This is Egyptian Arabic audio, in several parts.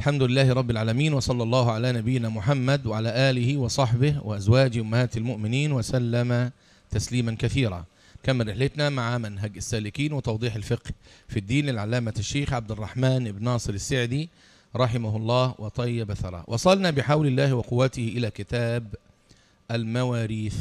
الحمد لله رب العالمين وصلى الله على نبينا محمد وعلى آله وصحبه وأزواج أمهات المؤمنين وسلم تسليما كثيرا كمل رحلتنا مع منهج السالكين وتوضيح الفقه في الدين للعلامة الشيخ عبد الرحمن بن ناصر السعدي رحمه الله وطيب ثراه وصلنا بحول الله وقوته إلى كتاب المواريث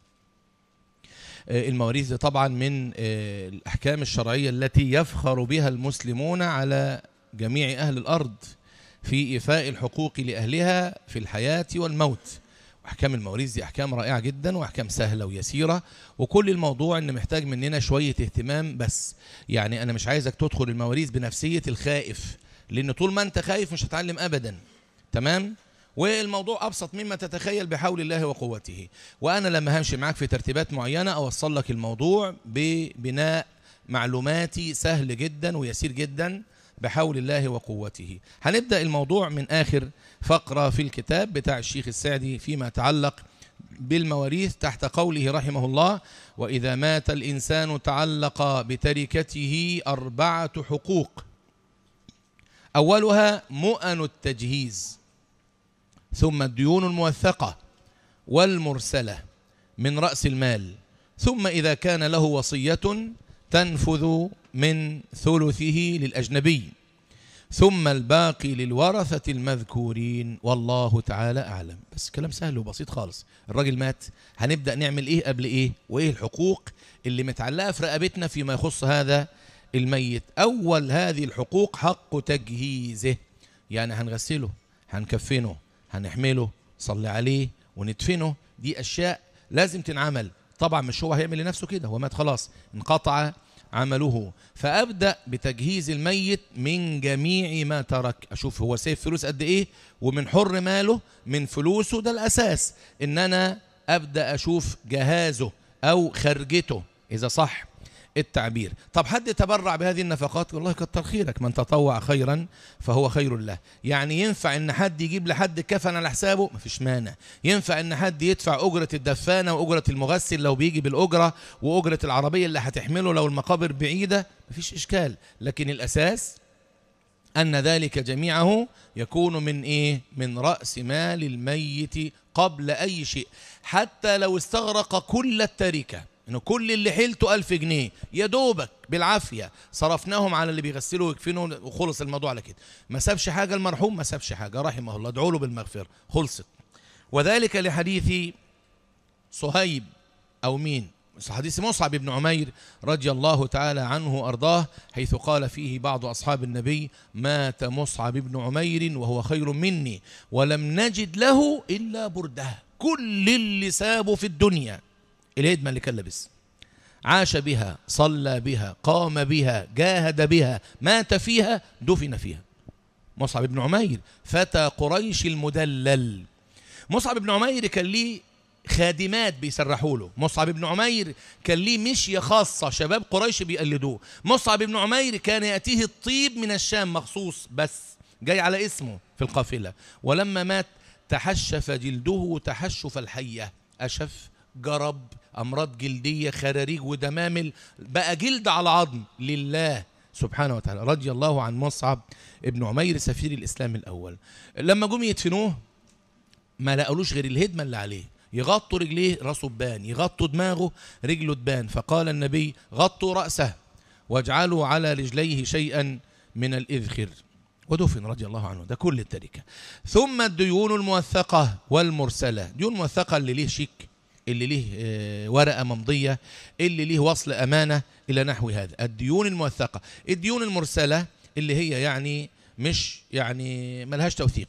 المواريث دي طبعا من الأحكام الشرعية التي يفخر بها المسلمون على جميع أهل الأرض في إيفاء الحقوق لأهلها في الحياة والموت أحكام المواريث دي أحكام رائعة جدا وأحكام سهلة ويسيرة وكل الموضوع إن محتاج مننا شوية اهتمام بس يعني أنا مش عايزك تدخل المواريث بنفسية الخائف لأن طول ما أنت خايف مش هتعلم أبدا تمام؟ والموضوع أبسط مما تتخيل بحول الله وقوته وأنا لما همشي معاك في ترتيبات معينة أوصل لك الموضوع ببناء معلوماتي سهل جدا ويسير جدا بحول الله وقوته هنبدأ الموضوع من آخر فقرة في الكتاب بتاع الشيخ السعدي فيما يتعلق بالمواريث تحت قوله رحمه الله وإذا مات الإنسان تعلق بتركته أربعة حقوق أولها مؤن التجهيز ثم الديون الموثقة والمرسلة من رأس المال ثم إذا كان له وصية تنفذ من ثلثه للأجنبي ثم الباقي للورثة المذكورين والله تعالى أعلم بس كلام سهل وبسيط خالص الراجل مات هنبدأ نعمل إيه قبل إيه وإيه الحقوق اللي متعلقة في رقبتنا فيما يخص هذا الميت أول هذه الحقوق حق تجهيزه يعني هنغسله هنكفنه هنحمله صلي عليه وندفنه دي أشياء لازم تنعمل طبعا مش هو هيعمل لنفسه كده هو مات خلاص انقطع عمله فأبدأ بتجهيز الميت من جميع ما ترك أشوف هو سايب فلوس قد إيه ومن حر ماله من فلوسه ده الأساس إن أنا أبدأ أشوف جهازه أو خرجته إذا صح التعبير طب حد تبرع بهذه النفقات والله كتر خيرك من تطوع خيرا فهو خير له يعني ينفع ان حد يجيب لحد كفن على حسابه مفيش مانع ينفع ان حد يدفع اجرة الدفانة واجرة المغسل لو بيجي بالاجرة واجرة العربية اللي هتحمله لو المقابر بعيدة مفيش اشكال لكن الاساس ان ذلك جميعه يكون من ايه من رأس مال الميت قبل اي شيء حتى لو استغرق كل التركه انه كل اللي حيلته ألف جنيه يا دوبك بالعافية صرفناهم على اللي بيغسلوا ويكفنوا وخلص الموضوع على كده ما سابش حاجة المرحوم ما سابش حاجة رحمه الله ادعوا له بالمغفرة خلصت وذلك لحديث صهيب أو مين حديث مصعب بن عمير رضي الله تعالى عنه وأرضاه حيث قال فيه بعض أصحاب النبي مات مصعب بن عمير وهو خير مني ولم نجد له إلا برده كل اللي سابه في الدنيا الهدمة اللي كان لابس عاش بها صلى بها قام بها جاهد بها مات فيها دفن فيها مصعب بن عمير فتى قريش المدلل مصعب بن عمير كان ليه خادمات بيسرحوا له مصعب بن عمير كان ليه مشية خاصة شباب قريش بيقلدوه مصعب بن عمير كان يأتيه الطيب من الشام مخصوص بس جاي على اسمه في القافلة ولما مات تحشف جلده تحشف الحية أشف جرب امراض جلديه خراريج ودمامل بقى جلد على عظم لله سبحانه وتعالى رضي الله عن مصعب ابن عمير سفير الاسلام الاول لما جم يدفنوه ما لقالوش غير الهدمه اللي عليه يغطوا رجليه راسه تبان يغطوا دماغه رجله تبان فقال النبي غطوا راسه واجعلوا على رجليه شيئا من الاذخر ودفن رضي الله عنه ده كل التركه ثم الديون الموثقه والمرسله ديون موثقه اللي ليه شيك اللي ليه ورقة ممضية اللي ليه وصل أمانة إلى نحو هذا الديون الموثقة الديون المرسلة اللي هي يعني مش يعني ملهاش توثيق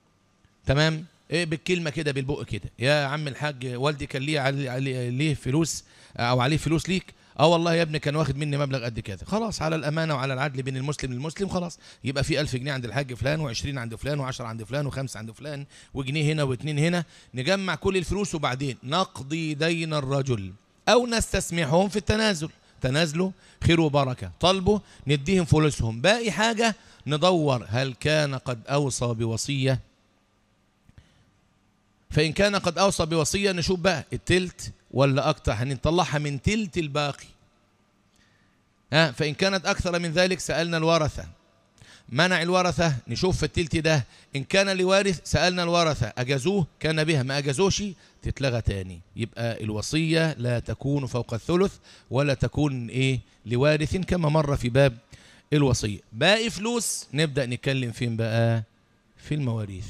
تمام إيه بالكلمة كده بالبق كده يا عم الحاج والدي كان ليه عليه, ليه فلوس أو عليه فلوس ليك اه والله يا ابني كان واخد مني مبلغ قد كده خلاص على الامانه وعلى العدل بين المسلم للمسلم خلاص يبقى في 1000 جنيه عند الحاج فلان و20 عند فلان و10 عند فلان و5 عند فلان وجنيه هنا واثنين هنا نجمع كل الفلوس وبعدين نقضي دين الرجل او نستسمحهم في التنازل تنازلوا خير وبركه طلبوا نديهم فلوسهم باقي حاجه ندور هل كان قد اوصى بوصيه فإن كان قد أوصى بوصية نشوف بقى التلت ولا أكتر هنطلعها من تلت الباقي ها فإن كانت أكثر من ذلك سألنا الورثة منع الورثة نشوف في التلت ده إن كان لوارث سألنا الورثة أجازوه كان بها ما أجازوش تتلغى تاني يبقى الوصية لا تكون فوق الثلث ولا تكون إيه لوارث كما مر في باب الوصية باقي فلوس نبدأ نتكلم فين بقى في المواريث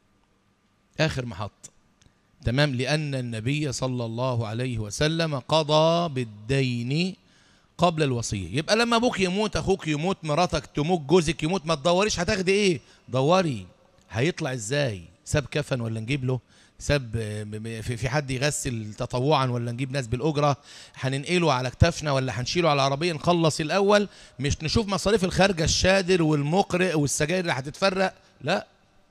آخر محط تمام لأن النبي صلى الله عليه وسلم قضى بالدين قبل الوصية يبقى لما أبوك يموت أخوك يموت مراتك تموت جوزك يموت ما تدوريش هتاخدي إيه دوري هيطلع إزاي ساب كفن ولا نجيب له ساب في في حد يغسل تطوعا ولا نجيب ناس بالأجرة هننقله على كتافنا ولا هنشيله على عربية نخلص الأول مش نشوف مصاريف الخارجة الشادر والمقرئ والسجاير اللي هتتفرق لا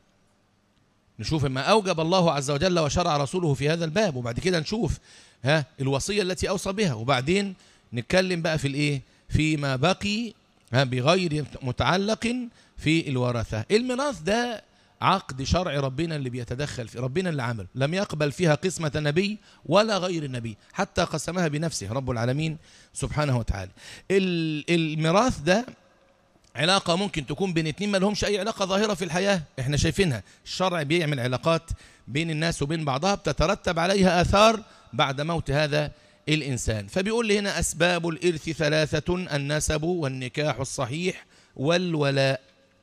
نشوف ما أوجب الله عز وجل وشرع رسوله في هذا الباب وبعد كده نشوف ها الوصية التي أوصى بها وبعدين نتكلم بقى في الإيه فيما بقي ها بغير متعلق في الورثة الميراث ده عقد شرع ربنا اللي بيتدخل في ربنا اللي عمل لم يقبل فيها قسمة نبي ولا غير النبي حتى قسمها بنفسه رب العالمين سبحانه وتعالى الميراث ده علاقة ممكن تكون بين اتنين ما لهمش أي علاقة ظاهرة في الحياة احنا شايفينها الشرع بيعمل علاقات بين الناس وبين بعضها بتترتب عليها آثار بعد موت هذا الإنسان فبيقول لي هنا أسباب الإرث ثلاثة النسب والنكاح الصحيح والولاء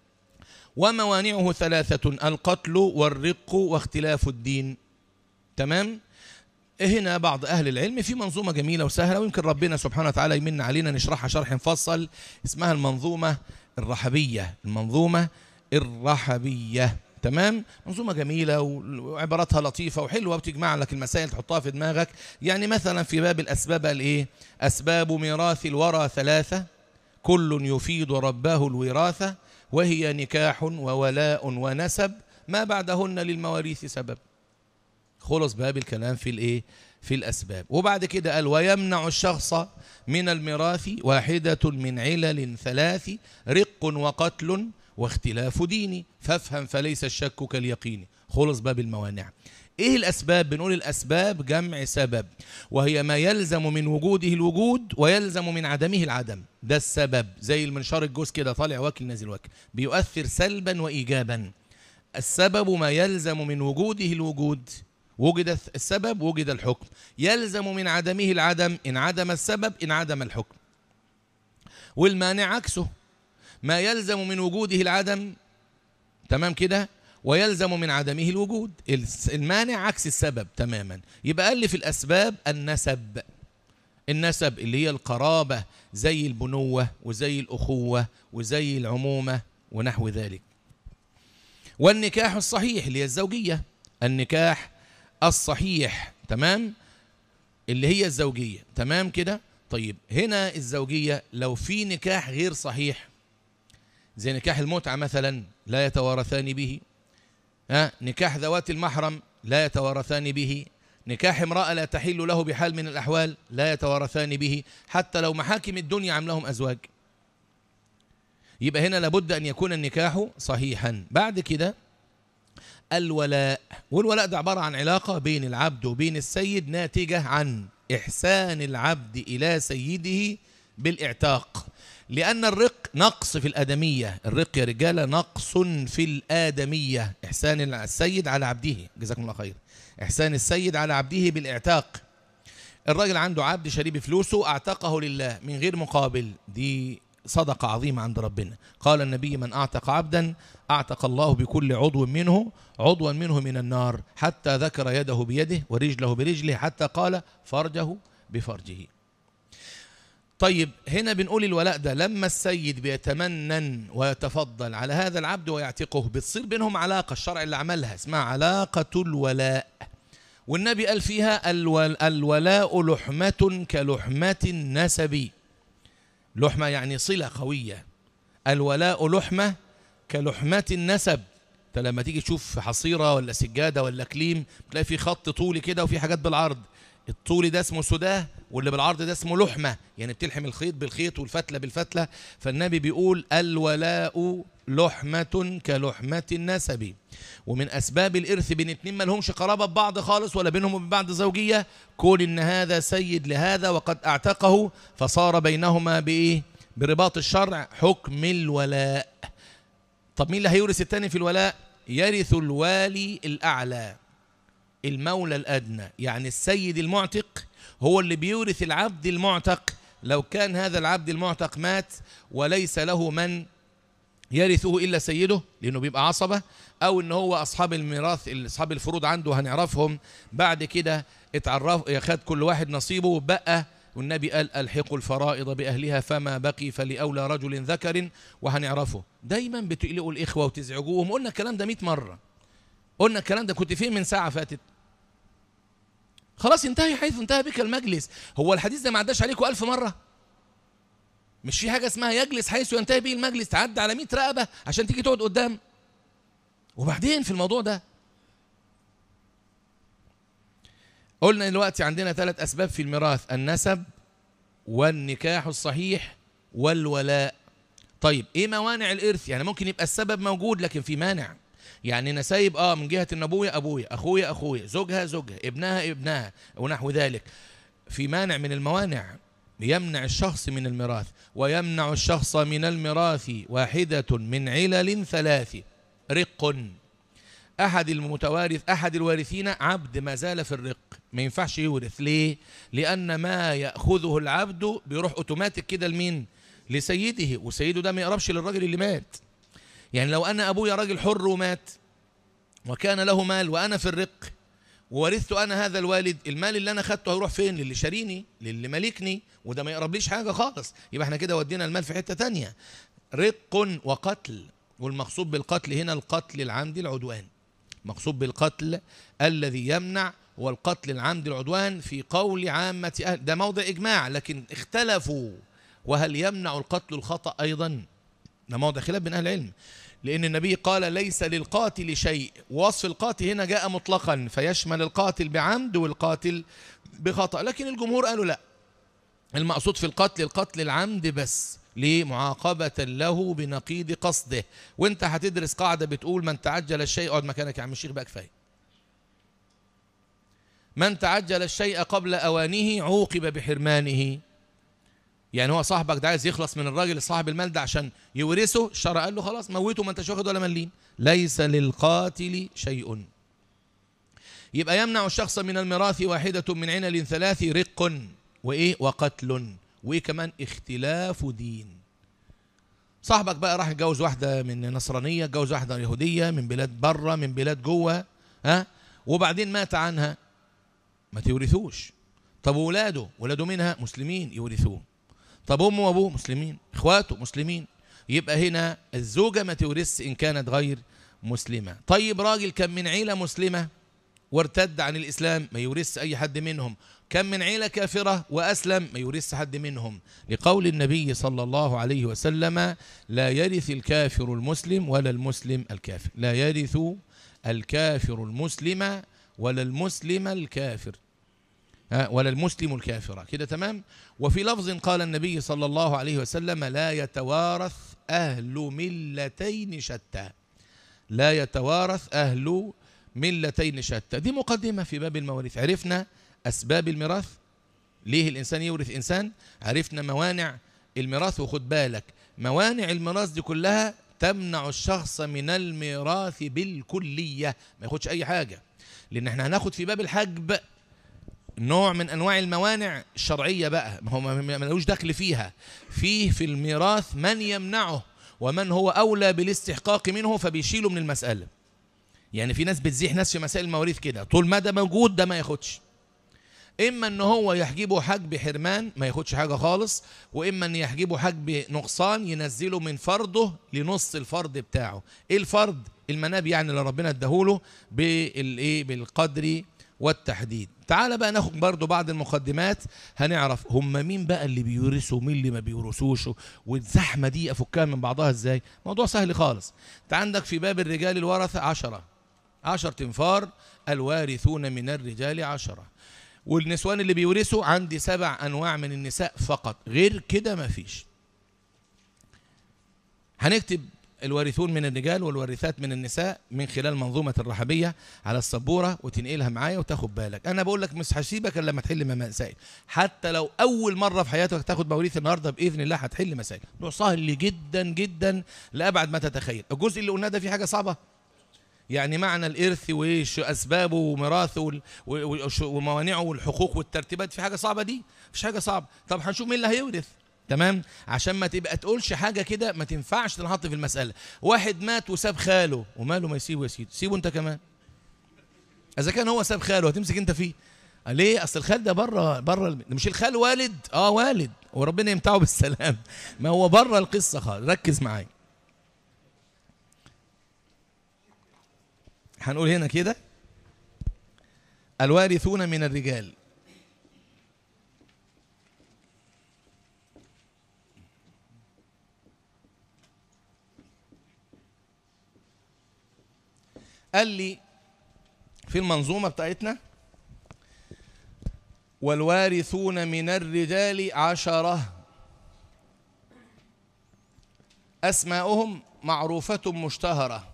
وموانعه ثلاثة القتل والرق واختلاف الدين تمام هنا بعض أهل العلم في منظومة جميلة وسهلة ويمكن ربنا سبحانه وتعالى يمن علينا نشرحها شرح مفصل اسمها المنظومة الرحبية المنظومة الرحبية تمام منظومة جميلة وعباراتها لطيفة وحلوة وتجمع لك المسائل تحطها في دماغك يعني مثلا في باب الأسباب الإيه أسباب ميراث الورى ثلاثة كل يفيد رباه الوراثة وهي نكاح وولاء ونسب ما بعدهن للمواريث سبب خلص باب الكلام في الايه في الاسباب وبعد كده قال ويمنع الشخص من الميراث واحدة من علل ثلاث رق وقتل واختلاف ديني فافهم فليس الشك كاليقين خلص باب الموانع ايه الاسباب بنقول الاسباب جمع سبب وهي ما يلزم من وجوده الوجود ويلزم من عدمه العدم ده السبب زي المنشار الجوز كده طالع واكل نازل واكل بيؤثر سلبا وايجابا السبب ما يلزم من وجوده الوجود وجد السبب وجد الحكم يلزم من عدمه العدم إن عدم السبب إن عدم الحكم والمانع عكسه ما يلزم من وجوده العدم تمام كده ويلزم من عدمه الوجود المانع عكس السبب تماما يبقى قال لي في الأسباب النسب النسب اللي هي القرابة زي البنوة وزي الأخوة وزي العمومة ونحو ذلك والنكاح الصحيح اللي هي الزوجية النكاح الصحيح تمام اللي هي الزوجية تمام كده طيب هنا الزوجية لو في نكاح غير صحيح زي نكاح المتعة مثلا لا يتوارثان به ها نكاح ذوات المحرم لا يتوارثان به نكاح امرأة لا تحل له بحال من الأحوال لا يتوارثان به حتى لو محاكم الدنيا عملهم أزواج يبقى هنا لابد أن يكون النكاح صحيحا بعد كده الولاء والولاء ده عبارة عن علاقة بين العبد وبين السيد ناتجة عن إحسان العبد إلى سيده بالاعتاق لأن الرق نقص في الآدمية الرق يا رجالة نقص في الآدمية إحسان السيد على عبده جزاكم الله خير إحسان السيد على عبده بالاعتاق الراجل عنده عبد شريب فلوسه أعتقه لله من غير مقابل دي صدقة عظيمة عند ربنا قال النبي من أعتق عبدا أعتق الله بكل عضو منه عضوا منه من النار حتى ذكر يده بيده ورجله برجله حتى قال فرجه بفرجه طيب هنا بنقول الولاء ده لما السيد بيتمنن ويتفضل على هذا العبد ويعتقه بتصير بينهم علاقة الشرع اللي عملها اسمها علاقة الولاء والنبي قال فيها الولاء لحمة كلحمة النسب لحمة يعني صلة قوية الولاء لحمة كلحمة النسب انت لما تيجي تشوف حصيرة ولا سجادة ولا كليم تلاقي في خط طولي كده وفي حاجات بالعرض الطولي ده اسمه سداه واللي بالعرض ده اسمه لحمة يعني بتلحم الخيط بالخيط والفتلة بالفتلة فالنبي بيقول الولاء لحمة كلحمة النسب ومن أسباب الإرث بين اتنين ما لهمش قرابة ببعض خالص ولا بينهم وبين بعض زوجية كون إن هذا سيد لهذا وقد أعتقه فصار بينهما بإيه برباط الشرع حكم الولاء طب مين اللي هيورث التاني في الولاء يرث الوالي الأعلى المولى الأدنى يعني السيد المعتق هو اللي بيورث العبد المعتق لو كان هذا العبد المعتق مات وليس له من يرثه إلا سيده لأنه بيبقى عصبة أو إن هو أصحاب الميراث أصحاب الفروض عنده هنعرفهم بعد كده اتعرف ياخد كل واحد نصيبه وبقى والنبي قال ألحقوا الفرائض بأهلها فما بقي فلأولى رجل ذكر وهنعرفه دايما بتقلقوا الإخوة وتزعجوهم قلنا الكلام ده 100 مرة قلنا الكلام ده كنت فين من ساعة فاتت خلاص انتهي حيث انتهى بك المجلس هو الحديث ده ما عداش عليكم ألف مرة مش في حاجة اسمها يجلس حيث ينتهي به المجلس تعدي على 100 رقبة عشان تيجي تقعد قدام وبعدين في الموضوع ده قلنا دلوقتي عندنا ثلاث أسباب في الميراث النسب والنكاح الصحيح والولاء طيب ايه موانع الارث يعني ممكن يبقى السبب موجود لكن في مانع يعني نسايب اه من جهه ان ابويا ابويا اخويا اخويا زوجها زوجها ابنها ابنها ونحو ذلك في مانع من الموانع يمنع الشخص من الميراث ويمنع الشخص من الميراث واحدة من علل ثلاث رق أحد المتوارث أحد الوارثين عبد ما زال في الرق ما ينفعش يورث ليه؟ لأن ما يأخذه العبد بيروح أوتوماتيك كده لمين؟ لسيده وسيده ده ما يقربش للراجل اللي مات يعني لو أنا أبويا راجل حر ومات وكان له مال وأنا في الرق وورثت أنا هذا الوالد المال اللي أنا خدته هيروح فين للي شاريني للي مالكني وده ما يقربليش حاجة خالص يبقى احنا كده ودينا المال في حتة تانية رق وقتل والمقصود بالقتل هنا القتل العمد العدوان مقصود بالقتل الذي يمنع هو القتل العمد العدوان في قول عامة أهل ده موضع إجماع لكن اختلفوا وهل يمنع القتل الخطأ أيضا ده موضع خلاف بين أهل العلم لأن النبي قال ليس للقاتل شيء وصف القاتل هنا جاء مطلقا فيشمل القاتل بعمد والقاتل بخطأ لكن الجمهور قالوا لا المقصود في القتل القتل العمد بس ليه معاقبة له بنقيض قصده وانت هتدرس قاعدة بتقول من تعجل الشيء اقعد مكانك يا عم الشيخ بقى كفايه من تعجل الشيء قبل أوانه عوقب بحرمانه يعني هو صاحبك ده عايز يخلص من الراجل صاحب المال ده عشان يورثه الشرع قال له خلاص موته ما انتش واخد ولا مليم ليس للقاتل شيء يبقى يمنع الشخص من الميراث واحدة من علل ثلاث رق وإيه وقتل وإيه كمان اختلاف دين صاحبك بقى راح يتجوز واحدة من نصرانية اتجوز واحدة يهودية من بلاد بره من بلاد جوه ها وبعدين مات عنها ما تورثوش طب ولاده ولاده منها مسلمين يورثوه طب امه وابوه مسلمين اخواته مسلمين يبقى هنا الزوجه ما تورث ان كانت غير مسلمه طيب راجل كان من عيله مسلمه وارتد عن الاسلام ما يورث اي حد منهم كم من عيله كافره واسلم ما يورث حد منهم لقول النبي صلى الله عليه وسلم لا يرث الكافر المسلم ولا المسلم الكافر لا يرث الكافر المسلم ولا المسلم الكافر ولا المسلم الكافر كده تمام وفي لفظ قال النبي صلى الله عليه وسلم لا يتوارث أهل ملتين شتى لا يتوارث أهل ملتين شتى دي مقدمة في باب المواريث عرفنا أسباب الميراث ليه الإنسان يورث إنسان عرفنا موانع الميراث وخد بالك موانع الميراث دي كلها تمنع الشخص من الميراث بالكلية ما ياخدش أي حاجة لأن احنا هناخد في باب الحجب نوع من انواع الموانع الشرعيه بقى ما هو ملوش دخل فيها فيه في الميراث من يمنعه ومن هو اولى بالاستحقاق منه فبيشيله من المساله يعني في ناس بتزيح ناس في مسائل المواريث كده طول ما ده موجود ده ما ياخدش اما ان هو يحجبه حجب حرمان ما ياخدش حاجه خالص واما ان يحجبه حجب نقصان ينزله من فرضه لنص الفرض بتاعه ايه الفرض المناب يعني اللي ربنا اداهوله بالايه بالقدر والتحديد تعال بقى ناخد برضو بعض المقدمات هنعرف هم مين بقى اللي بيورثوا ومين اللي ما بيورثوش والزحمة دي أفكها من بعضها ازاي موضوع سهل خالص انت عندك في باب الرجال الورثة عشرة عشر تنفار الوارثون من الرجال عشرة والنسوان اللي بيورثوا عندي سبع أنواع من النساء فقط غير كده ما فيش هنكتب الوارثون من الرجال والوارثات من النساء من خلال منظومة الرحبية على السبورة وتنقلها معايا وتاخد بالك أنا بقول لك مش هسيبك إلا لما تحل مسائل حتى لو أول مرة في حياتك تاخد مواريث النهاردة بإذن الله هتحل مسائل موضوع سهل جدا جدا لأبعد ما تتخيل الجزء اللي قلناه ده فيه حاجة صعبة يعني معنى الإرث وأسبابه وميراثه وال- و- و- وموانعه والحقوق والترتيبات في حاجة صعبة دي مفيش حاجة صعبة طب هنشوف مين اللي هيورث تمام عشان ما تبقى تقولش حاجة كده ما تنفعش تنحط في المسألة واحد مات وساب خاله وماله ما يسيبه يا سيدي سيبه انت كمان اذا كان هو ساب خاله هتمسك انت فيه ليه اصل الخال ده بره بره الم- مش الخال والد اه والد وربنا يمتعه بالسلام ما هو بره القصه خالص ركز معايا هنقول هنا كده الوارثون من الرجال قال لي في المنظومة بتاعتنا والوارثون من الرجال عشرة أسماؤهم معروفة مشتهرة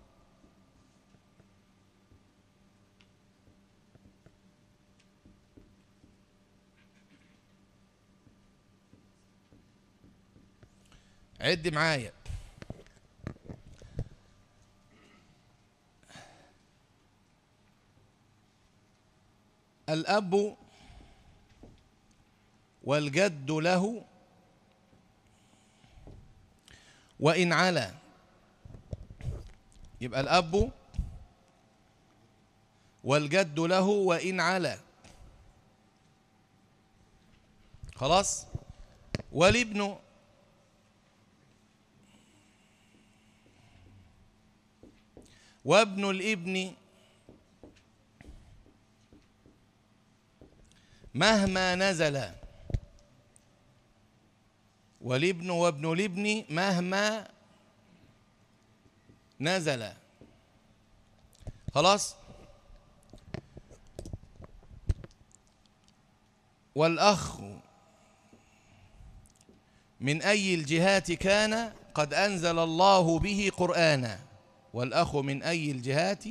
عد معايا الأب والجد له وإن علا يبقى الأب والجد له وإن علا خلاص والابن وابن الابن مهما نزل والابن وابن الابن مهما نزل خلاص والأخ من أي الجهات كان قد أنزل الله به قرآنا والأخ من أي الجهات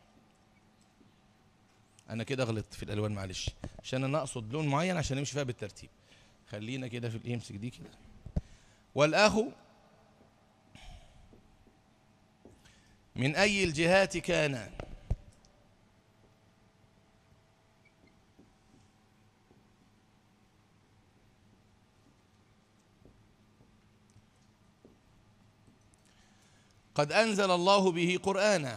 أنا كده غلطت في الألوان معلش عشان أنا أقصد لون معين عشان نمشي فيها بالترتيب خلينا كده في الإيه امسك دي كده والأخ من أي الجهات كان قد أنزل الله به قرآنا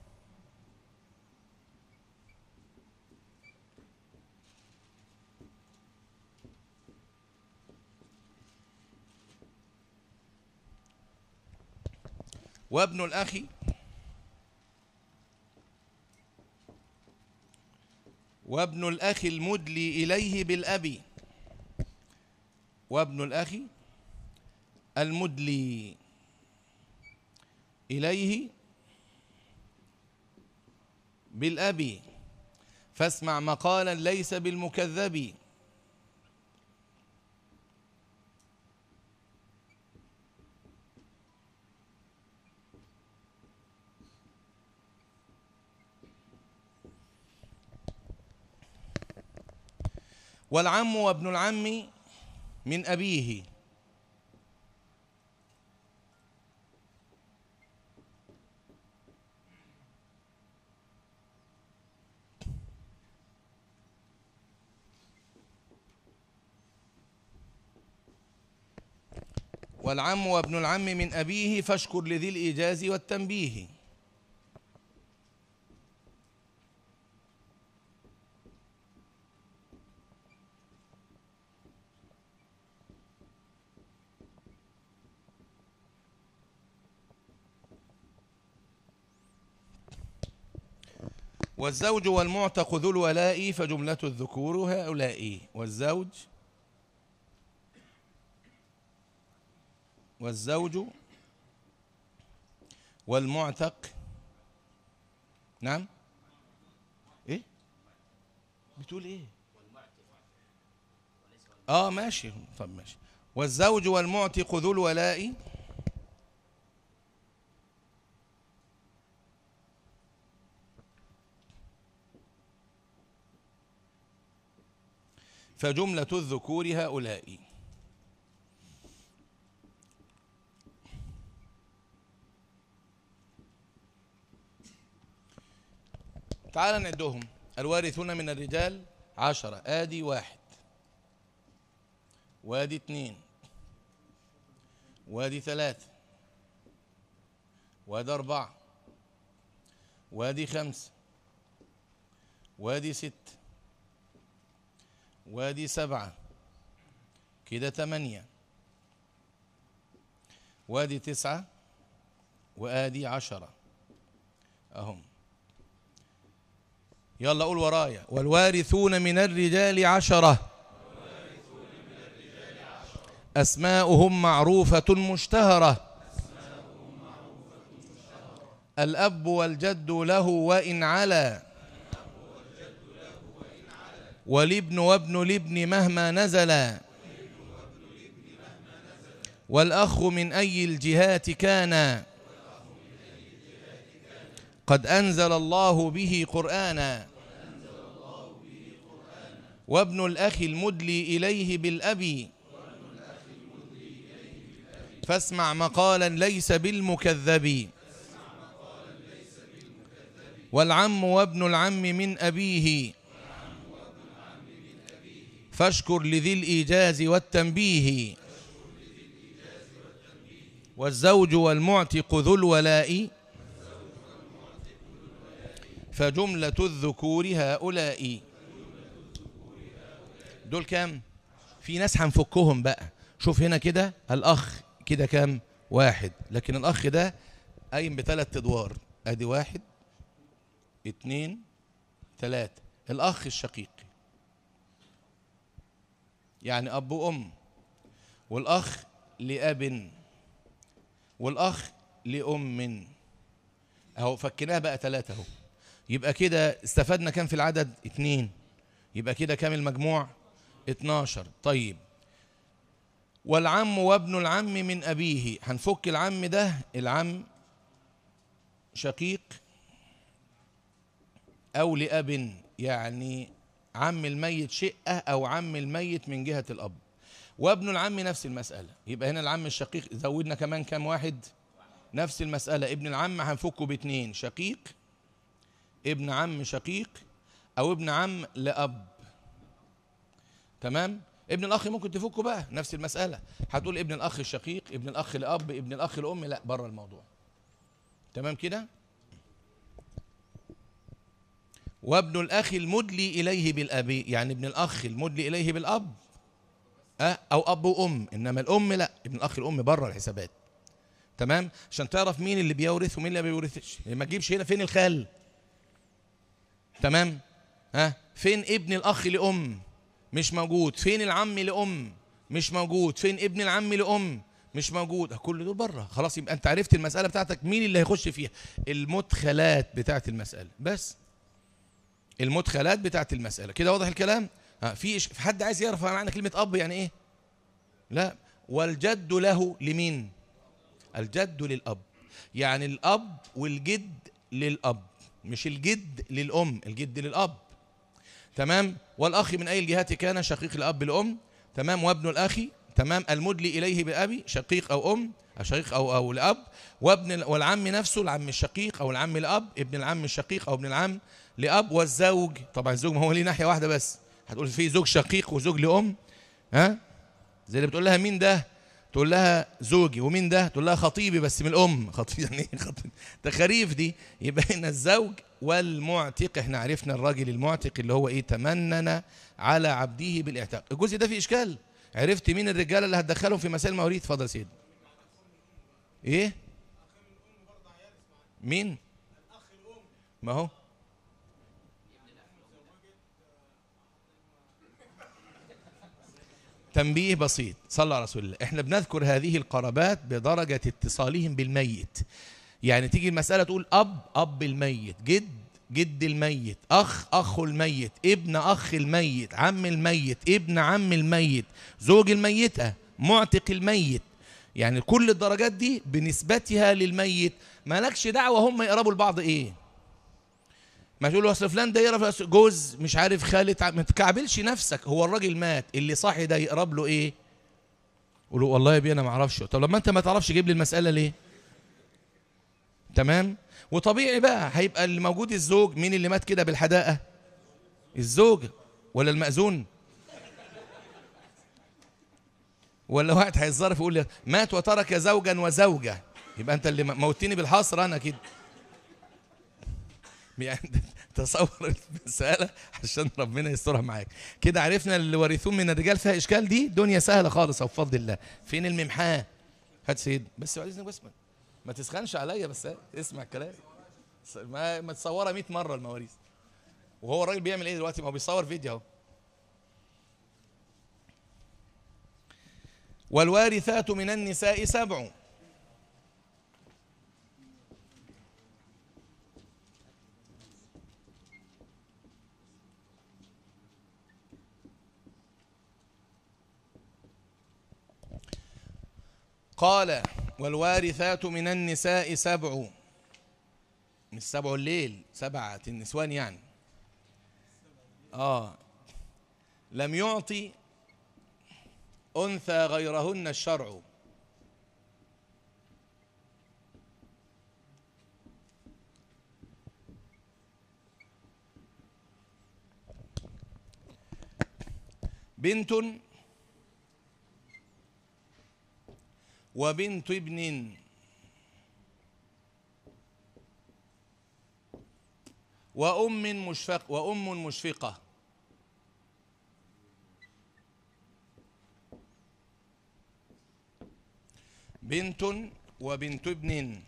وابن الأخ وابن الأخ المدلي إليه بالأب وابن الأخ المدلي إليه بالأب فاسمع مقالا ليس بالمكذب والعم وابن العم من أبيه والعم وابن العم من أبيه فاشكر لذي الإيجاز والتنبيه والزوج والمعتق ذو الولاء فجملة الذكور هؤلاء والزوج والزوج والمعتق نعم ايه بتقول ايه اه ماشي طب ماشي والزوج والمعتق ذو الولاء فجملة الذكور هؤلاء تعال نعدهم الوارثون من الرجال عشرة آدي واحد وادي اثنين وادي ثلاثة وادي أربعة وادي خمسة وادي ست وادي سبعة كده تمانية وادي تسعة وادي عشرة اهم يلا قول ورايا والوارثون من الرجال عشرة أسماؤهم معروفة مشتهرة الأب والجد له وإن علا والابن وابن الابن مهما نزلا والأخ من أي الجهات كان قد أنزل الله به قرآنا وابن الأخ المدلي إليه بالأبي فاسمع مقالا ليس بالمكذب والعم وابن العم من أبيه فاشكر لذي الإيجاز والتنبيه والزوج والمعتق ذو الولاء فجملة الذكور هؤلاء دول كام في ناس هنفكهم بقى شوف هنا كده الأخ كده كام واحد لكن الأخ ده قايم بثلاث أدوار أدي واحد اتنين تلاتة الأخ الشقيق يعني أب وأم والأخ لأب والأخ لأم أهو فكناها بقى ثلاثة أهو يبقى كده استفدنا كام في العدد اتنين يبقى كده كام المجموع اتناشر طيب والعم وابن العم من أبيه هنفك العم ده العم شقيق أو لأب يعني عم الميت شقة أو عم الميت من جهة الأب وابن العم نفس المسألة يبقى هنا العم الشقيق زودنا كمان كام واحد نفس المسألة ابن العم هنفكه باتنين شقيق ابن عم شقيق أو ابن عم لأب تمام ابن الأخ ممكن تفكه بقى نفس المسألة هتقول ابن الأخ الشقيق ابن الأخ لأب ابن الأخ لأم لا بره الموضوع تمام كده وابن الأخ المدلي إليه بالأب يعني ابن الأخ المدلي إليه بالأب أه أو أب وأم إنما الأم لا ابن الأخ الأم بره الحسابات تمام عشان تعرف مين اللي بيورث ومين اللي ما بيورثش ما تجيبش هنا فين الخال تمام ها أه؟ فين ابن الأخ لأم مش موجود فين العم لأم مش موجود فين ابن العم لأم مش موجود كل دول بره خلاص يبقى انت عرفت المسألة بتاعتك مين اللي هيخش فيها المدخلات بتاعت المسألة بس المدخلات بتاعت المسألة كده واضح الكلام ها في في حد عايز يعرف معنى كلمة أب يعني إيه لا والجد له لمين الجد للأب يعني الأب والجد للأب مش الجد للأم الجد للأب تمام والأخ من أي الجهات كان شقيق الأب الأم تمام وابن الأخ تمام المدلي إليه بأبي شقيق أو أم شقيق أو أو الأب وابن والعم نفسه العم الشقيق أو العم الأب ابن العم الشقيق أو ابن العم لأب والزوج طبعا الزوج ما هو ليه ناحية واحدة بس هتقول في زوج شقيق وزوج لأم ها زي اللي بتقول لها مين ده تقول لها زوجي ومين ده تقول لها خطيبي بس من الأم خطيب يعني ايه خطيب ده خريف دي يبقى هنا الزوج والمعتق احنا عرفنا الراجل المعتق اللي هو ايه تمنن على عبده بالاعتاق الجزء ده فيه اشكال عرفت مين الرجاله اللي هتدخلهم في مسائل المواريث اتفضل سيدي ايه مين ما هو تنبيه بسيط صلى على رسول الله احنا بنذكر هذه القرابات بدرجة اتصالهم بالميت يعني تيجي المسألة تقول أب أب الميت جد جد الميت أخ أخو الميت ابن أخ الميت عم الميت ابن عم الميت زوج الميتة معتق الميت يعني كل الدرجات دي بنسبتها للميت مالكش دعوة هم يقربوا لبعض ايه ما تقول له اصل فلان ده يعرف جوز مش عارف خالة ع- ما تكعبلش نفسك هو الراجل مات اللي صاحي ده يقرب له ايه قول له والله يا بيه انا ما اعرفش طب لما انت ما تعرفش جيب لي المساله ليه تمام وطبيعي بقى هيبقى اللي موجود الزوج مين اللي مات كده بالحداقه الزوجه ولا المأذون ولا واحد هيتظرف يقول لي مات وترك زوجا وزوجه يبقى انت اللي موتني بالحصر انا كده يعني تصور المسألة عشان ربنا يسترها معاك كده عرفنا اللي ورثون من الرجال فيها إشكال دي دنيا سهلة خالص أو بفضل الله فين الممحاه هات سيد بس بعد إذنك بس ما- ما تسخنش عليا بس اسمع الكلام ما ما تصورها 100 مرة المواريث وهو الراجل بيعمل ايه دلوقتي ما هو بيصور فيديو اهو والوارثات من النساء سبع قال والوارثات من النساء سبع مش سبع الليل سبعة النسوان يعني آه لم يعطي أنثى غيرهن الشرع بنت وبنت ابن وأم مشفق وأم مشفقة بنت وبنت ابن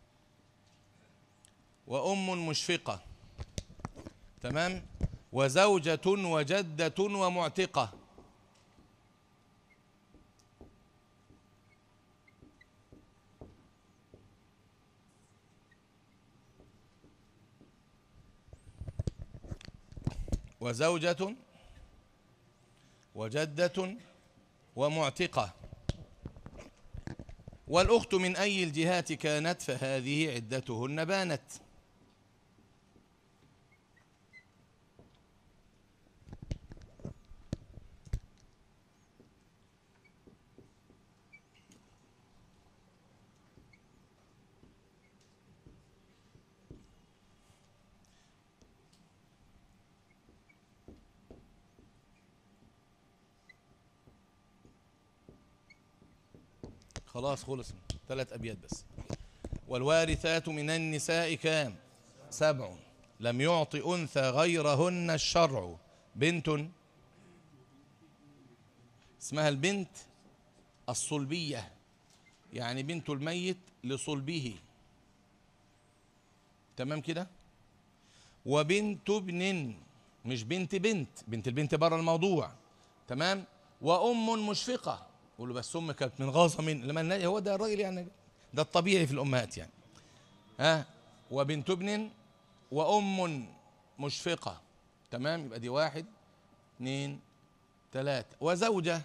وأم مشفقة تمام وزوجة وجدة ومعتقة وزوجة وجدة ومعتقة والأخت من أي الجهات كانت فهذه عدتهن بانت خلاص خلص ثلاث أبيات بس والوارثات من النساء كام سبع لم يعط أنثى غيرهن الشرع بنت اسمها البنت الصلبية يعني بنت الميت لصلبه تمام كده وبنت ابن مش بنت بنت بنت البنت بره الموضوع تمام وام مشفقه قول له بس امك كانت من غاظه من لما النا- هو ده الراجل يعني ده الطبيعي في الامهات يعني ها وبنت ابن وام مشفقه تمام يبقى دي واحد اثنين ثلاثة وزوجة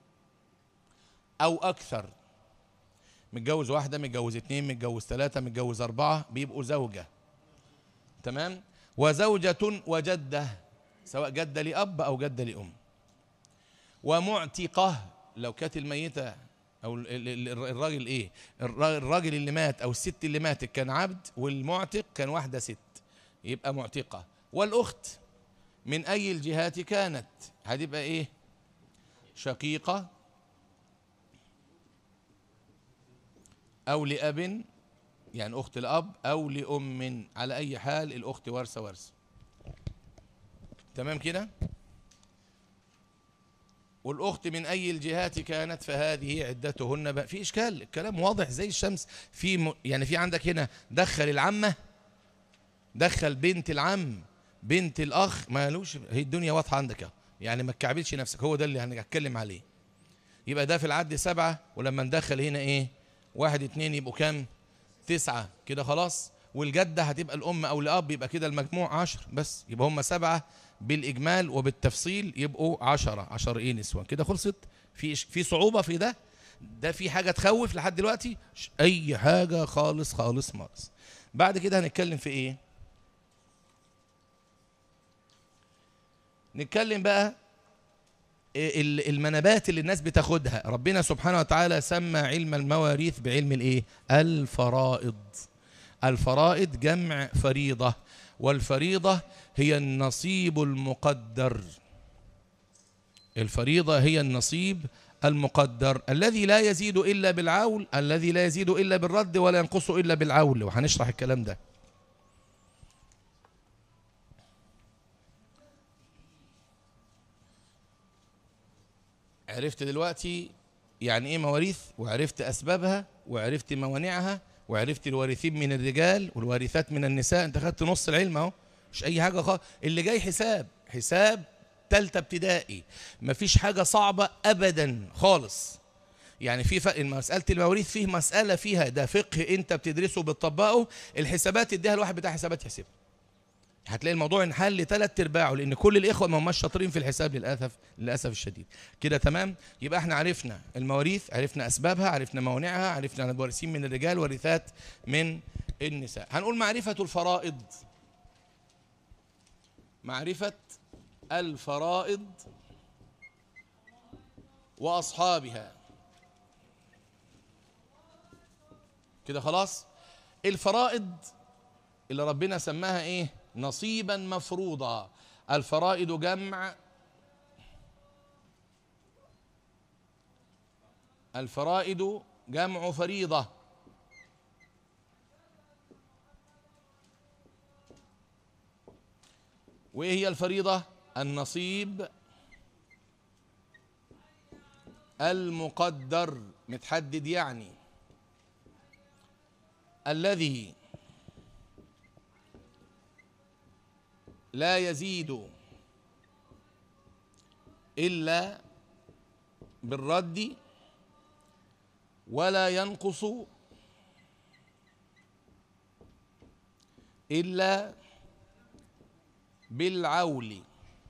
أو أكثر متجوز واحدة متجوز اتنين متجوز ثلاثة متجوز أربعة بيبقوا زوجة تمام وزوجة وجدة سواء جدة لأب أو جدة لأم ومعتقة لو كانت الميتة أو ال- ال- ال- الراجل إيه الر- الراجل اللي مات أو الست اللي ماتت كان عبد والمعتق كان واحدة ست يبقى معتقة والأخت من أي الجهات كانت هتبقى إيه شقيقة أو لأب يعني أخت الأب أو لأم على أي حال الأخت ورثة ورثة تمام كده والأخت من أي الجهات كانت فهذه عدتهن بقى في إشكال الكلام واضح زي الشمس في م... يعني في عندك هنا دخل العمة دخل بنت العم بنت الأخ مالوش هي الدنيا واضحة عندك اهو يعني ما تكعبلش نفسك هو ده اللي هنتكلم عليه يبقى ده في العد سبعة ولما ندخل هنا ايه واحد اتنين يبقوا كام تسعة كده خلاص والجدة هتبقى الأم أو الأب يبقى كده المجموع عشر بس يبقى هم سبعة بالإجمال وبالتفصيل يبقوا عشرة عشر إيه نسوان كده خلصت في إش- في صعوبة في ده ده في حاجة تخوف لحد دلوقتي ش- أي حاجة خالص خالص خالص بعد كده هنتكلم في إيه نتكلم بقى ال- المنابات اللي الناس بتاخدها ربنا سبحانه وتعالى سمى علم المواريث بعلم الايه الفرائض الفرائض جمع فريضة والفريضة هي النصيب المقدر الفريضة هي النصيب المقدر الذي لا يزيد إلا بالعول الذي لا يزيد إلا بالرد ولا ينقص إلا بالعول وهنشرح الكلام ده عرفت دلوقتي يعني ايه مواريث وعرفت اسبابها وعرفت موانعها وعرفت الوارثين من الرجال والوارثات من النساء انت خدت نص العلم اهو مش اي حاجه خالص اللي جاي حساب حساب تالتة ابتدائي مفيش حاجه صعبه ابدا خالص يعني في فرق مساله المواريث فيه مساله فيها ده فقه انت بتدرسه بتطبقه الحسابات اديها الواحد بتاع حسابات يحسبها هتلاقي الموضوع انحل ثلاث ارباعه لان كل الاخوه ما هماش شاطرين في الحساب للاسف للاسف الشديد كده تمام يبقى احنا عرفنا المواريث عرفنا اسبابها عرفنا موانعها عرفنا الوارثين من الرجال وارثات من النساء هنقول معرفه الفرائض معرفه الفرائض واصحابها كده خلاص الفرائض اللي ربنا سماها ايه نصيبا مفروضا الفرائض جمع الفرائض جمع فريضة وإيه هي الفريضة النصيب المقدر متحدد يعني الذي لا يزيد إلا بالرد ولا ينقص إلا بالعول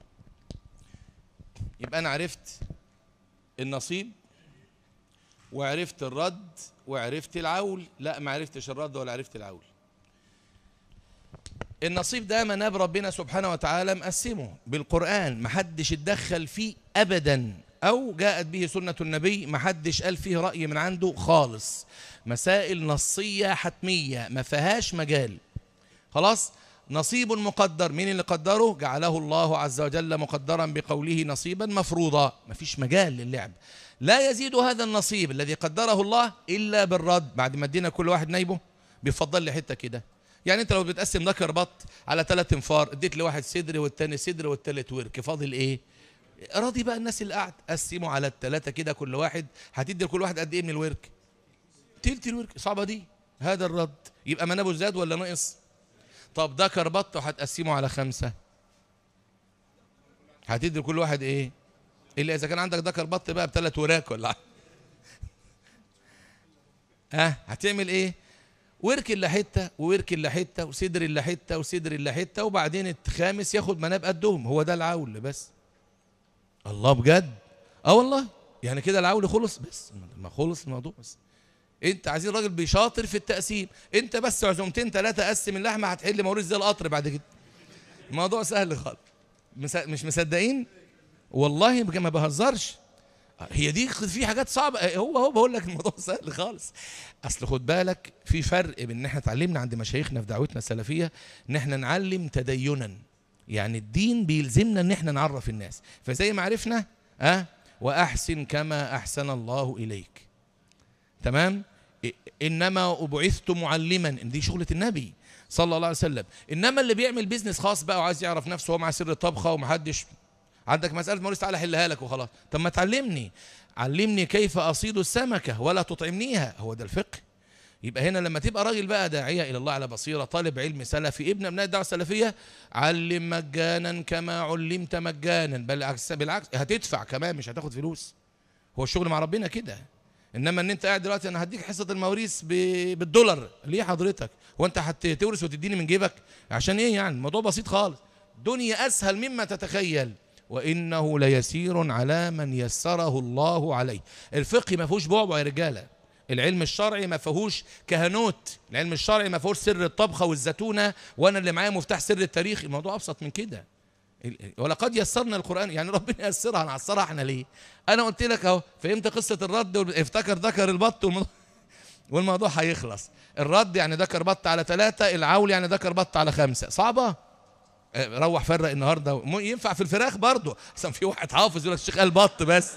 يبقى أنا عرفت النصيب وعرفت الرد وعرفت العول لا ما عرفتش الرد ولا عرفت العول النصيب ده مناب ربنا سبحانه وتعالى مقسمه بالقرآن محدش اتدخل فيه أبدا أو جاءت به سنة النبي محدش قال فيه رأي من عنده خالص مسائل نصية حتمية ما فيهاش مجال خلاص نصيب مقدر مين اللي قدره جعله الله عز وجل مقدرا بقوله نصيبا مفروضا مفيش مجال للعب لا يزيد هذا النصيب الذي قدره الله إلا بالرد بعد ما ادينا كل واحد نايبه بيفضل لي حتة كده يعني انت لو بتقسم ذكر بط على ثلاث انفار اديت لواحد صدر والتاني صدر والتالت ورك فاضل ايه راضي بقى الناس اللي قاعد قسموا على الثلاثه كده كل واحد هتدي لكل واحد قد ايه من الورك تلت الورك صعبه دي هذا الرد يبقى منابه زاد ولا نقص طب ذكر بط وهتقسمه على خمسه هتدي لكل واحد ايه الا اذا كان عندك ذكر بط بقى بثلاث وراك ولا ها أه هتعمل ايه ورك الا حته وورك الا حته وصدر الا حته وصدر الا حته وبعدين الخامس ياخد مناب قدهم هو ده العول بس الله بجد اه والله يعني كده العول خلص بس ما خلص الموضوع بس انت عايزين راجل بيشاطر في التقسيم انت بس عزومتين ثلاثه قسم اللحمه هتحل موريث زي القطر بعد كده الموضوع سهل خالص مش مصدقين والله ما بهزرش هي دي في حاجات صعبه هو هو بقول لك الموضوع سهل خالص اصل خد بالك في فرق بين ان احنا اتعلمنا عند مشايخنا في دعوتنا السلفيه ان احنا نعلم تدينا يعني الدين بيلزمنا ان احنا نعرف الناس فزي ما عرفنا اه واحسن كما احسن الله اليك تمام انما بعثت معلما دي شغله النبي صلى الله عليه وسلم انما اللي بيعمل بيزنس خاص بقى وعايز يعرف نفسه هو مع سر الطبخه ومحدش عندك مسألة موريس تعالى حلها لك وخلاص طب ما تعلمني علمني كيف أصيد السمكة ولا تطعمنيها هو ده الفقه يبقى هنا لما تبقى راجل بقى داعية إلى الله على بصيرة طالب علم سلفي ابن أبناء الدعوة السلفية علم مجانا كما علمت مجانا بل بالعكس, بالعكس هتدفع كمان مش هتاخد فلوس هو الشغل مع ربنا كده انما ان انت قاعد دلوقتي انا هديك حصه المواريث بالدولار ليه حضرتك هو انت هتورث وتديني من جيبك عشان ايه يعني الموضوع بسيط خالص دنيا اسهل مما تتخيل وانه ليسير على من يسره الله عليه الفقه ما فيهوش بعبع يا رجاله العلم الشرعي ما فيهوش كهنوت العلم الشرعي ما فيهوش سر الطبخه والزتونه وانا اللي معايا مفتاح سر التاريخ الموضوع ابسط من كده ولقد يسرنا القرآن يعني ربنا يسرها هنعصرها احنا ليه انا قلت لك اهو فهمت قصة الرد افتكر ذكر البط والموضوع, والموضوع هيخلص الرد يعني ذكر بط على ثلاثة العول يعني ذكر بط على خمسة صعبة روح فرق النهارده ينفع في الفراخ برضه اصلا في واحد حافظ يقول لك الشيخ قال بط بس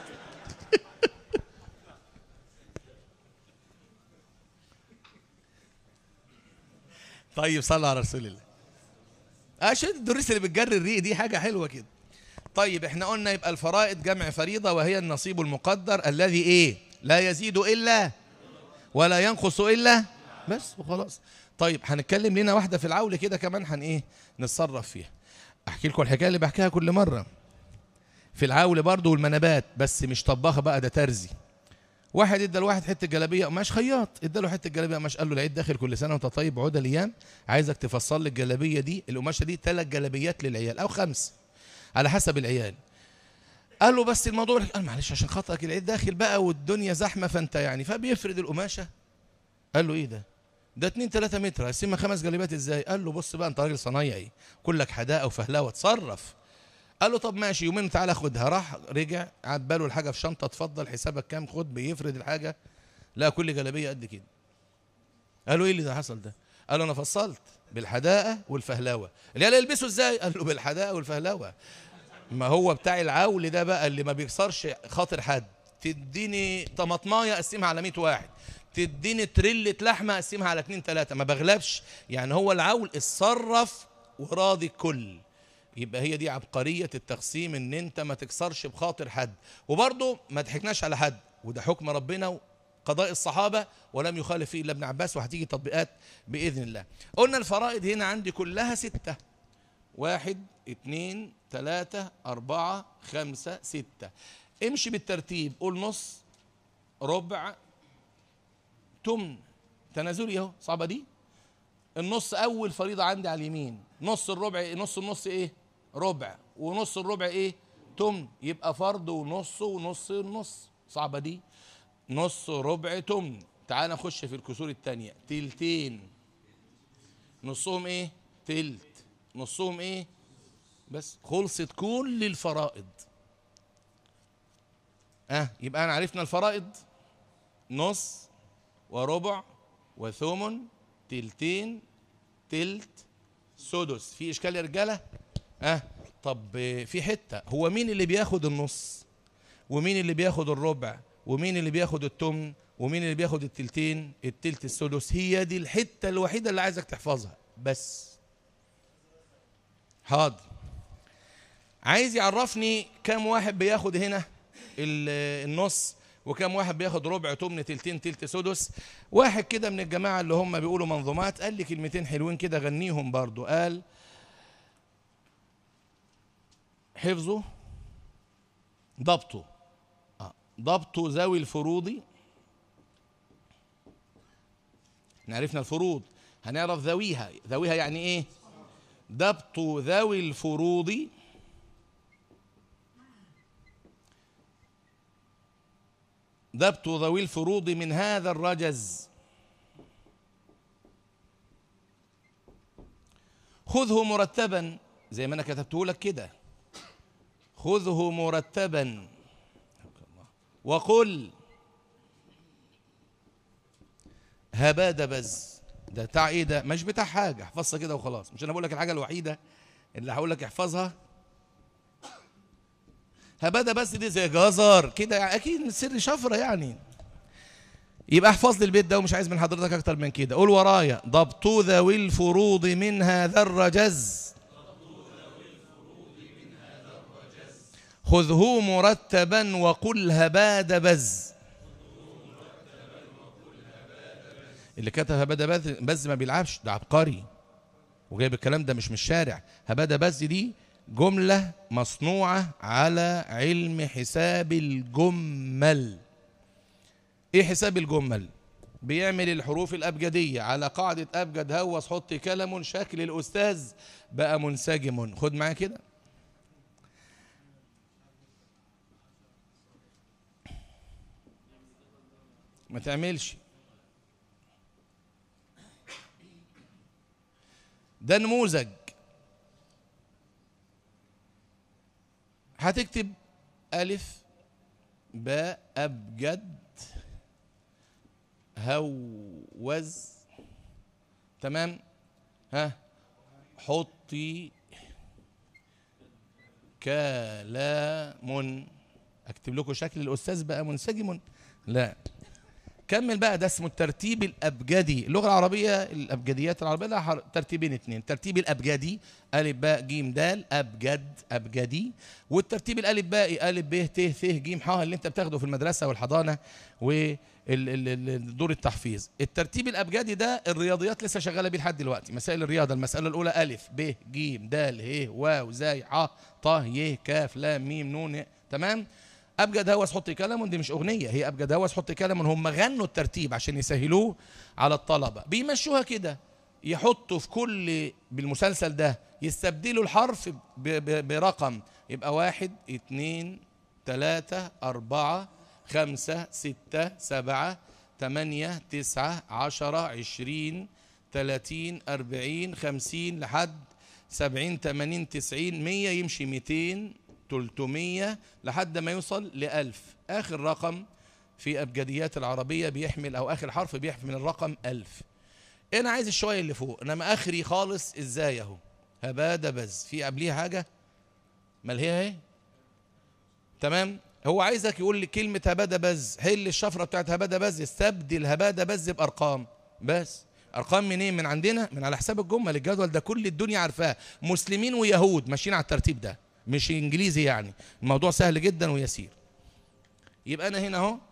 طيب صلى على رسول الله عشان الدروس اللي بتجري الريق دي حاجه حلوه كده طيب احنا قلنا يبقى الفرائض جمع فريضه وهي النصيب المقدر الذي ايه لا يزيد الا ولا ينقص الا بس وخلاص طيب هنتكلم لنا واحده في العول كده كمان هن ايه نتصرف فيها احكي لكم الحكايه اللي بحكيها كل مره في العول برضه والمنابات بس مش طباخه بقى ده ترزي واحد ادى لواحد حته جلابيه قماش خياط ادى له حته جلابيه قماش قال له العيد داخل كل سنه وانت طيب عود الايام عايزك تفصل لي الجلابيه دي القماشه دي ثلاث جلابيات للعيال او خمس على حسب العيال قال له بس الموضوع قال معلش عشان خاطرك العيد داخل بقى والدنيا زحمه فانت يعني فبيفرد القماشه قال له ايه ده ده 2 3 متر هقسمها خمس جلابيات ازاي قال له بص بقى انت راجل صنايعي كلك حداقه وفهلاوه اتصرف قال له طب ماشي يومين تعالى خدها راح رجع عباله الحاجه في شنطه اتفضل حسابك كام خد بيفرد الحاجه لا كل جلابيه قد كده قال له ايه اللي ده حصل ده قال له انا فصلت بالحداقه والفهلاوه العيال يلبسوا ازاي قال له بالحداقه والفهلاوه ما هو بتاع العول ده بقى اللي ما بيكسرش خاطر حد تديني طماطمايه اقسمها على 100 واحد تديني تريلة لحمة اقسمها على اتنين تلاتة ما بغلبش يعني هو العول اتصرف وراضي الكل يبقى هي دي عبقرية التقسيم ان انت ما تكسرش بخاطر حد وبرضه ما تحكناش على حد وده حكم ربنا قضاء الصحابة ولم يخالف فيه إلا ابن عباس وهتيجي تطبيقات بإذن الله قلنا الفرائض هنا عندي كلها ستة واحد اتنين تلاتة أربعة خمسة ستة امشي بالترتيب قول نص ربع تمن تنازلي اهو صعبة دي النص أول فريضة عندي على اليمين نص الربع نص النص إيه ربع ونص الربع إيه تمن يبقى فرض ونص ونص النص صعبة دي نص ربع تمن تعال نخش في الكسور التانية تلتين نصهم ايه تلت نصهم ايه بس خلصت كل الفرائض اه يبقى انا عرفنا الفرائض نص وربع وثمن تلتين تلت سدس في اشكال يا رجاله اه طب في حته هو مين اللي بياخد النص ومين اللي بياخد الربع ومين اللي بياخد التمن ومين اللي بياخد التلتين التلت السدس هي دي الحته الوحيده اللي عايزك تحفظها بس حاضر عايز يعرفني كم واحد بياخد هنا النص وكم واحد بياخد ربع تمن تلتين تلت سدس واحد كده من الجماعة اللي هم بيقولوا منظومات قال لي كلمتين حلوين كده غنيهم برضو قال حفظه ضبطه ضبط ذوي الفروض احنا عرفنا الفروض هنعرف ذويها ذويها يعني ايه ضبط ذوي الفروض ضبط ذوي الفروض من هذا الرجز خذه مرتبا زي ما انا كتبته لك كده خذه مرتبا وقل هباد بز ده بتاع ايه ده مش بتاع حاجه احفظها كده وخلاص مش انا بقول لك الحاجه الوحيده اللي هقول لك احفظها هبادة بس دي زي جزر كده يعني اكيد سر شفره يعني يبقى احفظ لي البيت ده ومش عايز من حضرتك اكتر من كده قول ورايا ضبط ذوي الفروض من هذا الرجز خذه مرتبا وقل هباد بز اللي كتب هباد بز ما بيلعبش ده عبقري وجايب الكلام ده مش من الشارع هباد بز دي جملة مصنوعة على علم حساب الجمل ايه حساب الجمل بيعمل الحروف الأبجدية على قاعدة أبجد هوس حط كلم شكل الأستاذ بقى منسجم خد معايا كده ما تعملش ده نموذج هتكتب ألف باء أبجد هوز تمام ها حطي كلام اكتب لكم شكل الاستاذ بقى منسجم لا كمل بقى ده اسمه الترتيب الابجدي اللغه العربيه الابجديات العربيه لها حر- ترتيبين اتنين الترتيب الابجدي الف باء جيم دال ابجد ابجدي والترتيب الالف باء الف ب ت ث ج ح اللي انت بتاخده في المدرسه والحضانه ودور التحفيظ الترتيب الابجدي ده الرياضيات لسه شغاله بيه لحد دلوقتي مسائل الرياضه المساله الاولى الف ب ج د ه واو زاي ع ط ي كاف لام ميم نون تمام ابجد هوس حط كلام دي مش اغنيه هي ابجد هوس حط كلام هم غنوا الترتيب عشان يسهلوه على الطلبه بيمشوها كده يحطوا في كل بالمسلسل ده يستبدلوا الحرف ب- ب- برقم يبقى واحد اتنين تلاتة أربعة خمسة ستة سبعة تمانية تسعة عشرة عشرين تلاتين أربعين خمسين لحد سبعين تمانين تسعين مية يمشي ميتين تلتمية لحد ما يوصل لألف آخر رقم في أبجديات العربية بيحمل أو آخر حرف بيحمل الرقم ألف أنا عايز الشوية اللي فوق إنما آخري خالص إزاي أهو هبادة بز في قبليها حاجة مال هي اهي تمام هو عايزك يقول لي كلمة هبادة بز حل الشفرة بتاعت هبادة بز استبدل هبادة بز بأرقام بس أرقام منين من عندنا من على حساب الجمل الجدول ده كل الدنيا عارفاه مسلمين ويهود ماشيين على الترتيب ده مش إنجليزي يعني الموضوع سهل جدا ويسير يبقى أنا هنا أهو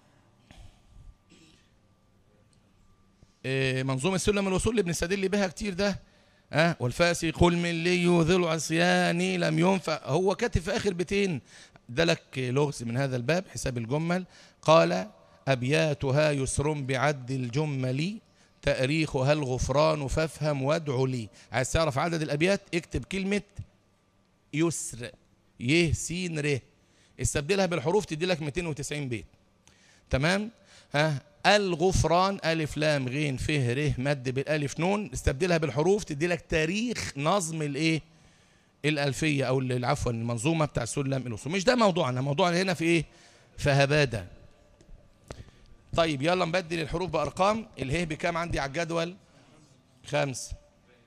إيه، منظومة سلم الوصول اللي بنستدل بها كتير ده ها والفاسق الملي ذو العصيان لم ينفع هو كاتب في اخر بيتين ده لك لغز من هذا الباب حساب الجمل قال ابياتها يسر بعد الجمل تاريخها الغفران فافهم وادع لي عايز تعرف عدد الابيات اكتب كلمه يسر ي س ر استبدلها بالحروف تدي لك 290 بيت تمام ها الغفران ألف لام غين ف ر مد بالألف نون استبدلها بالحروف تدي لك تاريخ نظم الإيه الألفية أو ال- عفوا المنظومة بتاع سلم الأصول مش ده موضوعنا موضوعنا هنا في إيه في هبادة طيب يلا نبدل الحروف بأرقام اله بكام عندي على الجدول خمسة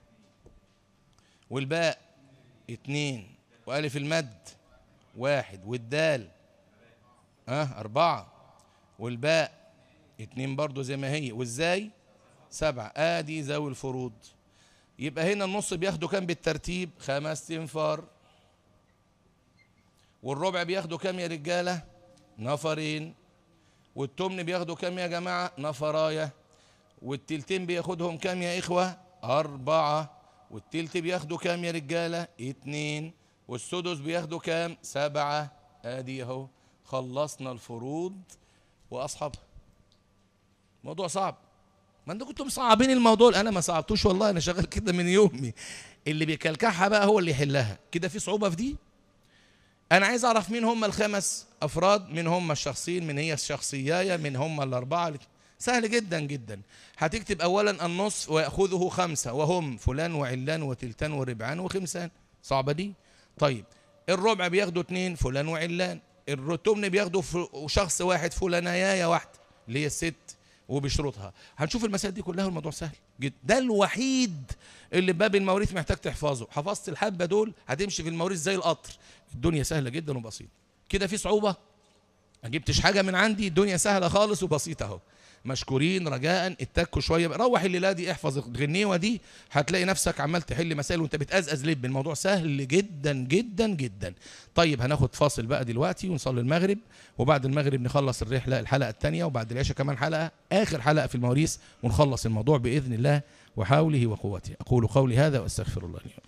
والباء اتنين وألف المد واحد والدال ها أه أربعة والباء اتنين برضو زي ما هي والزاي سبعة ادي ذوي الفروض يبقى هنا النص بياخدوا كام بالترتيب خمس تنفار والربع بياخدوا كام يا رجالة نفرين والتمن بياخدوا كام يا جماعة نفرايا والتلتين بياخدهم كام يا إخوة أربعة والتلت بياخدوا كام يا رجالة اتنين والسدس بياخدوا كام سبعة ادي اهو خلصنا الفروض واصحابها موضوع صعب ما انتوا كنتم مصعبين الموضوع انا ما صعبتوش والله انا شغال كده من يومي اللي بيكلكعها بقى هو اللي يحلها كده في صعوبه في دي انا عايز اعرف مين هم الخمس افراد مين هم الشخصين من هي الشخصيايه من هم الاربعه اللي- سهل جدا جدا هتكتب اولا النص وياخذه خمسه وهم فلان وعلان وتلتان وربعان وخمسان صعبه دي طيب الربع بياخدوا اتنين فلان وعلان التمن بياخدوا ف- شخص واحد فلانايا واحده اللي هي الست وبشروطها هنشوف المسائل دي كلها والموضوع سهل جدا ده الوحيد اللي باب المواريث محتاج تحفظه حفظت الحبه دول هتمشي في المواريث زي القطر الدنيا سهله جدا وبسيطه كده في صعوبه ما جبتش حاجه من عندي الدنيا سهله خالص وبسيطه اهو مشكورين رجاء اتكوا شويه بقى. روح الليله دي احفظ الغنيوه دي هتلاقي نفسك عمال تحل مسائل وانت بتقزقز لب الموضوع سهل جدا جدا جدا طيب هناخد فاصل بقى دلوقتي ونصلي المغرب وبعد المغرب نخلص الرحله الحلقه الثانيه وبعد العشاء كمان حلقه اخر حلقه في المواريث ونخلص الموضوع باذن الله وحوله وقوته اقول قولي هذا واستغفر الله لي ولكم.